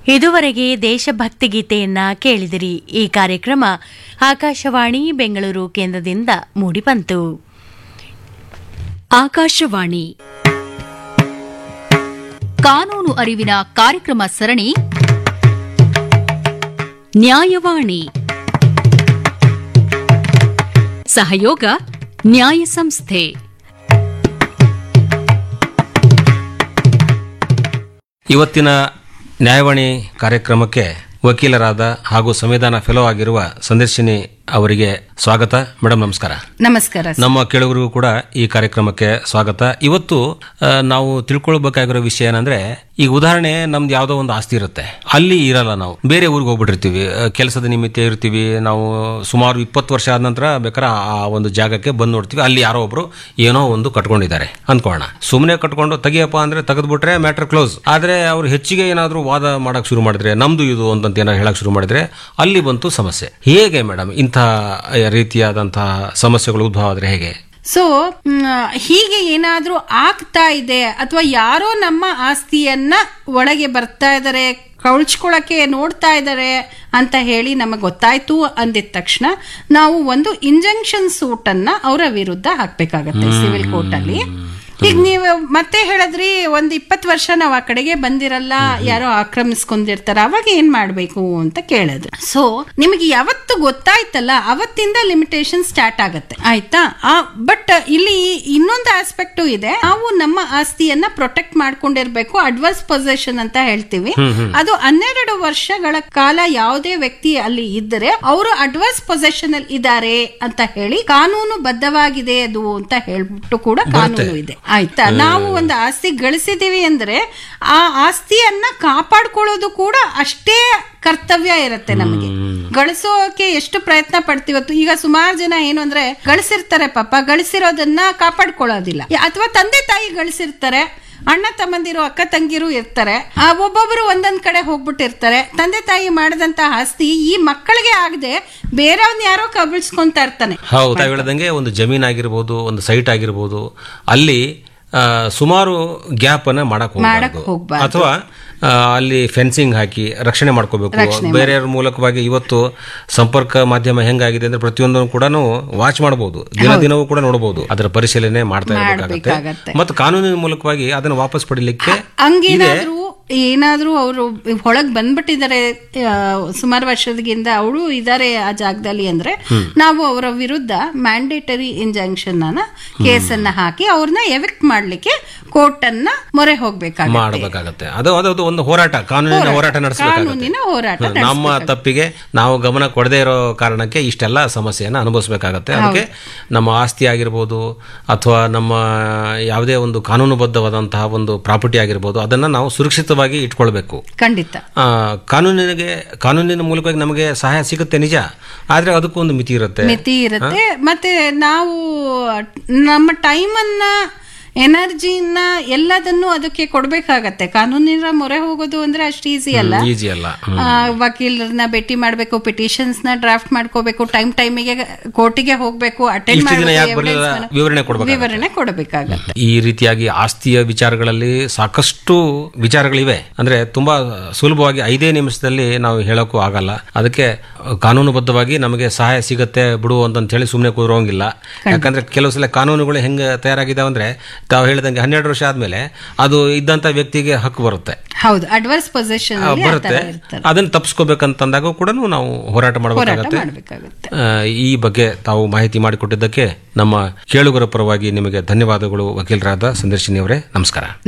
ಇದುವರೆಗೆ ದೇಶಭಕ್ತಿ ಗೀತೆಯನ್ನ ಕೇಳಿದಿರಿ ಈ ಕಾರ್ಯಕ್ರಮ ಆಕಾಶವಾಣಿ ಬೆಂಗಳೂರು ಕೇಂದ್ರದಿಂದ ಮೂಡಿಬಂತು ಆಕಾಶವಾಣಿ ಕಾನೂನು ಅರಿವಿನ ಕಾರ್ಯಕ್ರಮ ಸರಣಿ ನ್ಯಾಯವಾಣಿ ಸಹಯೋಗ ನ್ಯಾಯ ಸಂಸ್ಥೆ ಇವತ್ತಿನ ನ್ಯಾಯವಾಣಿ ಕಾರ್ಯಕ್ರಮಕ್ಕೆ ವಕೀಲರಾದ ಹಾಗೂ ಸಂವಿಧಾನ ಫೆಲೋ ಆಗಿರುವ ಸಂದರ್ಶಿನಿ ಅವರಿಗೆ ಸ್ವಾಗತ ಮೇಡಮ್ ನಮಸ್ಕಾರ ನಮಸ್ಕಾರ ಸರ್. ನಮ್ಮ ಕೇಳುಗರಿಗೂ ಕೂಡ ಈ ಕಾರ್ಯಕ್ರಮಕ್ಕೆ ಸ್ವಾಗತ ಇವತ್ತು ಆ, ನಾವು ತಿಳ್ಕೊಳ್ಬೇಕಾಗಿರೋ ವಿಷಯ ಏನಂದ್ರೆ ಈಗ ಉದಾಹರಣೆ ನಮ್ದು ಯಾವುದೋ ಒಂದು ಆಸ್ತಿ ಇರುತ್ತೆ ಅಲ್ಲಿ ಇರಲ್ಲ ನಾವು ಬೇರೆ ಊರಿಗೆ ಹೋಗ್ಬಿಟ್ಟಿರ್ತೀವಿ ಆ, ಕೆಲಸದ ನಿಮಿತ್ತ ಇರ್ತೀವಿ ನಾವು ಸುಮಾರು ಇಪ್ಪತ್ತು ವರ್ಷ ಆದ ನಂತರ ಬೇಕಾದ್ರೆ ಆ ಒಂದು ಜಾಗಕ್ಕೆ ಬಂದು ನೋಡ್ತೀವಿ ಅಲ್ಲಿ ಯಾರೋ ಒಬ್ರು ಏನೋ ಒಂದು ಕಟ್ಕೊಂಡಿದ್ದಾರೆ ಅನ್ಕೋಣ ಸುಮ್ಮನೆ ಕಟ್ಕೊಂಡು ತೆಗಿಯಪ್ಪ ಅಂದ್ರೆ ತೆಗೆದ್ಬಿಟ್ರೆ ಮ್ಯಾಟರ್ ಕ್ಲೋಸ್ ಆದ್ರೆ ಅವ್ರು ಹೆಚ್ಚಿಗೆ ಏನಾದರೂ ವಾದ ಮಾಡಕ್ ಶುರು ಮಾಡಿದ್ರೆ ನಮ್ದು ಇದು ಅಂತ ಏನೋ ಹೇಳಕ್ ಶುರು ಮಾಡಿದ್ರೆ ಅಲ್ಲಿ ಬಂತು ಸಮಸ್ಯೆ ಹೇಗೆ ಮೇಡಮ್ ಇಂಥ ರೀತಿಯಾದಂತಹ ಸಮಸ್ಯೆಗಳು ಉದ್ಭವ ಆದ್ರೆ ಹೇಗೆ ಸೊ ಮ್, ಹೀಗೆ ಏನಾದ್ರೂ ಆಗ್ತಾ ಇದೆ ಅಥವಾ ಯಾರೋ ನಮ್ಮ ಆಸ್ತಿಯನ್ನ ಒಳಗೆ ಬರ್ತಾ ಇದ್ದಾರೆ ಕಳ್ಚ್ಕೊಳಕ್ಕೆ ನೋಡ್ತಾ ಇದ್ದಾರೆ ಅಂತ ಹೇಳಿ ನಮಗೆ ಗೊತ್ತಾಯ್ತು ಅಂದಿದ ತಕ್ಷಣ ನಾವು ಒಂದು ಇಂಜಂಕ್ಷನ್ ಸೂಟ್ ಅನ್ನ ಅವರ ವಿರುದ್ಧ ಹಾಕ್ಬೇಕಾಗತ್ತೆ ಸಿವಿಲ್ ಕೋರ್ಟ್ ಅಲ್ಲಿ ಈಗ ನೀವು ಮತ್ತೆ ಹೇಳಿದ್ರಿ ಒಂದ್ ಇಪ್ಪತ್ತು ವರ್ಷ ನಾವು ಆ ಕಡೆಗೆ ಬಂದಿರಲ್ಲ ಯಾರೋ ಆಕ್ರಮಿಸ್ಕೊಂಡಿರ್ತಾರ ಅವಾಗ ಏನ್ ಮಾಡ್ಬೇಕು ಅಂತ ಕೇಳಿದ್ರು ಸೊ ನಿಮಗೆ ಯಾವತ್ತು ಗೊತ್ತಾಯ್ತಲ್ಲ ಅವತ್ತಿಂದ ಲಿಮಿಟೇಷನ್ ಸ್ಟಾರ್ಟ್ ಆಗತ್ತೆ ಆಯ್ತಾ ಬಟ್ ಇಲ್ಲಿ ಇನ್ನೊಂದು ಆಸ್ಪೆಕ್ಟ್ ಇದೆ ನಾವು ನಮ್ಮ ಆಸ್ತಿಯನ್ನ ಪ್ರೊಟೆಕ್ಟ್ ಮಾಡ್ಕೊಂಡಿರ್ಬೇಕು ಅಡ್ವಾನ್ಸ್ ಪೊಸೆಷನ್ ಅಂತ ಹೇಳ್ತೀವಿ ಅದು ಹನ್ನೆರಡು ವರ್ಷಗಳ ಕಾಲ ಯಾವುದೇ ವ್ಯಕ್ತಿ ಅಲ್ಲಿ ಇದ್ದರೆ ಅವರು ಅಡ್ವಾನ್ಸ್ ಪೊಸೆಷನ್ ಅಲ್ಲಿ ಇದ್ದಾರೆ ಅಂತ ಹೇಳಿ ಕಾನೂನು ಬದ್ಧವಾಗಿದೆ ಅದು ಅಂತ ಹೇಳ್ಬಿಟ್ಟು ಕೂಡ ಕಾನೂನು ಇದೆ ಆಯ್ತಾ ನಾವು ಒಂದು ಆಸ್ತಿ ಗಳಿಸಿದೀವಿ ಅಂದ್ರೆ ಆ ಆಸ್ತಿಯನ್ನ ಕಾಪಾಡ್ಕೊಳ್ಳೋದು ಕೂಡ ಅಷ್ಟೇ ಕರ್ತವ್ಯ ಇರುತ್ತೆ ನಮಗೆ ಗಳಿಸೋಕೆ ಎಷ್ಟು ಪ್ರಯತ್ನ ಪಡ್ತೀವತ್ತು ಈಗ ಸುಮಾರು ಜನ ಏನು ಅಂದ್ರೆ ಗಳಿಸಿರ್ತಾರೆ ಪಾಪ ಗಳಿಸಿರೋದನ್ನ ಕಾಪಾಡ್ಕೊಳ್ಳೋದಿಲ್ಲ ಅಥವಾ ತಂದೆ ತಾಯಿ ಗಳಿಸಿರ್ತಾರೆ ಅಣ್ಣ ತಮ್ಮಂದಿರು ಅಕ್ಕ ತಂಗಿರು ಇರ್ತಾರೆ ಆ ಒಬ್ಬೊಬ್ರು ಒಂದೊಂದ್ ಕಡೆ ಹೋಗ್ಬಿಟ್ಟಿರ್ತಾರೆ ತಂದೆ ತಾಯಿ ಮಾಡಿದಂತ ಆಸ್ತಿ ಈ ಮಕ್ಕಳಿಗೆ ಆಗದೆ ಬೇರೆಯವ್ನ ಯಾರೋ ಕಬಳಿಸ್ಕೊಂತ ಇರ್ತಾನೆ ಹೌದು ತಾವು ಹೇಳ್ದಂಗೆ ಒಂದು ಜಮೀನ್ ಆಗಿರ್ಬೋದು ಒಂದು ಸೈಟ್ ಆಗಿರ್ಬೋದು ಅಲ್ಲಿ ಆ, ಸುಮಾರು ಗ್ಯಾಪ್ ಅನ್ನ ಮಾಡಕ್ ಮಾಡಕ್ ಹೋಗ್ಬಾರ್ದು ಹೋಗ್ಬಾರ್ದು. ಅಥವಾ ಆ, ಅಲ್ಲಿ ಫೆನ್ಸಿಂಗ್ ಹಾಕಿ ರಕ್ಷಣೆ ಮಾಡ್ಕೋಬೇಕು ಬೇರೆಯವ್ರ ಮೂಲಕವಾಗಿ ಇವತ್ತು ಸಂಪರ್ಕ ಮಾಧ್ಯಮ ಹೆಂಗಾಗಿದೆ ಅಂದ್ರೆ ಪ್ರತಿಯೊಂದನ್ನು ಕೂಡ ವಾಚ್ ಮಾಡಬಹುದು ದಿನ ದಿನವೂ ಕೂಡ ನೋಡಬಹುದು ಅದರ ಪರಿಶೀಲನೆ ಮಾಡ್ತಾ ಇರಬೇಕಾಗತ್ತೆ ಮಾಡ್ಬೇಕಾಗತ್ತೆ. ಮತ್ತು ಕಾನೂನಿನ ಮೂಲಕವಾಗಿ ಅದನ್ನು ವಾಪಸ್ ಪಡಿಲಿಕ್ಕೆ ಹಂಗೇನಾದ್ರೂ ಏನಾದ್ರೂ ಅವರು ಹೊಳಗ್ ಬಂದ್ಬಿಟ್ಟಿದ್ದಾರೆ ಆ, ಸುಮಾರು ವರ್ಷದಿಂದ ಅವಳು ಇದ್ದಾರೆ ಆ ಜಾಗದಲ್ಲಿ ಅಂದ್ರೆ ನಾವು ಅವರ ವಿರುದ್ಧ ಮ್ಯಾಂಡೇಟರಿ ಇಂಜಂಕ್ಷನ್ ಅನ್ನ ಕೇಸನ್ನ ಹಾಕಿ ಅವ್ರನ್ನ ಎವಿಕ್ಟ್ ಮಾಡ್ಲಿಕ್ಕೆ ಕೋರ್ಟ್ ಅನ್ನ ಮೊರೆ ಹೋಗ್ಬೇಕಾಗುತ್ತೆ ಮಾಡಬೇಕಾಗತ್ತೆ ಅದು ಅದು ಒಂದು ಹೋರಾಟ ಕಾನೂನಿನ ಹೋರಾಟ ನಡೆಸಬೇಕಾಗತ್ತೆ ಕಾನೂನಿನ ಹೋರಾಟ ಹ್ಮ್. ನಮ್ಮ ತಪ್ಪಿಗೆ ನಾವು ಗಮನ ಕೊಡದೇ ಇರೋ ಕಾರಣಕ್ಕೆ ಇಷ್ಟೆಲ್ಲ ಸಮಸ್ಯೆಯನ್ನು ಅನುಭವಿಸಬೇಕಾಗತ್ತೆ ಅದಕ್ಕೆ ನಮ್ಮ ಆಸ್ತಿ ಆಗಿರ್ಬೋದು ಅಥವಾ ನಮ್ಮ ಯಾವುದೇ ಒಂದು ಕಾನೂನುಬದ್ಧವಾದಂತಹ ಒಂದು ಪ್ರಾಪರ್ಟಿ ಆಗಿರ್ಬೋದು ಅದನ್ನ ನಾವು ಸುರಕ್ಷಿತವಾಗಿ ಇಟ್ಕೊಳ್ಬೇಕು ಖಂಡಿತ ಆ, ಕಾನೂನಿಗೆ ಕಾನೂನಿನ ಮೂಲಕವಾಗಿ ನಮಗೆ ಸಹಾಯ ಸಿಗುತ್ತೆ ನಿಜ ಆದ್ರೆ ಅದಕ್ಕೂ ಒಂದು ಮಿತಿ ಇರುತ್ತೆ ಮಿತಿ ಇರುತ್ತೆ ಮತ್ತೆ ನಾವು ನಮ್ಮ ಟೈಮನ್ನ ಎನರ್ಜಿನ ಎಲ್ಲದನ್ನು ಅದಕ್ಕೆ ಕೊಡ್ಬೇಕಾಗತ್ತೆ ಕಾನೂನಿನ ಮೊರೆ ಹೋಗೋದು ಅಂದ್ರೆ ಅಷ್ಟು ಈಸಿ ಅಲ್ಲ ಈಜಿ ಅಲ್ಲ ಹ್ಮ್. ಆ, ವಕೀಲರನ್ನ ಭೇಟಿ ಮಾಡ್ಬೇಕು ಪಿಟಿಷನ್ಸ್ ನ ಡ್ರಾಫ್ಟ್ ಮಾಡ್ಕೋಬೇಕು ಟೈಮ್ ಟೈಮಿಗೆ ಕೋರ್ಟಿಗೆ ಹೋಗ್ಬೇಕು ಅಟೆಂಡ್ ಇಷ್ಟು ದಿನ ಯಾಕೆ ಬರಲಿಲ್ಲ ವಿವರಣೆ ಕೊಡ್ಬೇಕು ವಿವರಣೆ ಕೊಡಬೇಕಾಗತ್ತೆ ಈ ರೀತಿಯಾಗಿ ಆಸ್ತಿಯ ವಿಚಾರಗಳಲ್ಲಿ ಸಾಕಷ್ಟು ವಿಚಾರಗಳಿವೆ ಅಂದ್ರೆ ತುಂಬಾ ಸುಲಭವಾಗಿ ಐದೇ ನಿಮಿಷದಲ್ಲಿ ನಾವು ಹೇಳೋಕ್ಕೂ ಆಗಲ್ಲ ಅದಕ್ಕೆ ಕಾನೂನುಬದ್ಧವಾಗಿ ನಮಗೆ ಸಹಾಯ ಸಿಗತ್ತೆ ಬಿಡು ಅಂತ ಹೇಳಿ ಸುಮ್ಮನೆ ಕೂರೋಂಗಿಲ್ಲ ಯಾಕಂದ್ರೆ ಕೆಲವು ಸಲ ಕಾನೂನುಗಳು ಹೆಂಗೆ ತಯಾರಾಗಿದ್ದಾವೆ ಅಂದ್ರೆ ತಾವು ಹೇಳಿದಂಗೆ ಹನ್ನೆರಡು ವರ್ಷ ಆದ್ಮೇಲೆ ಅದು ಇದ್ದಂತ ವ್ಯಕ್ತಿಗೆ ಹಕ್ಕು ಬರುತ್ತೆ ಹೌದು ಅಡ್ವರ್ಸ್ ಪೊಸಿಷನ್ ಆ, ಬರುತ್ತೆ ಅದನ್ನ ತಪ್ಪಿಸ್ಕೋಬೇಕಂತಂದಾಗ ಕೂಡ ನಾವು ಹೋರಾಟ ಮಾಡಬೇಕಾಗತ್ತೆ ಮಾಡ್ಬೇಕಾಗತ್ತೆ ಆ, ಈ ಬಗ್ಗೆ ತಾವು ಮಾಹಿತಿ ಮಾಡಿಕೊಟ್ಟಿದ್ದಕ್ಕೆ ನಮ್ಮ ಕೇಳುಗರ ಪರವಾಗಿ ನಿಮಗೆ ಧನ್ಯವಾದಗಳು ವಕೀಲರಾದ ಸಂದರ್ಶಿನಿ ಅವರೇ ನಮಸ್ಕಾರ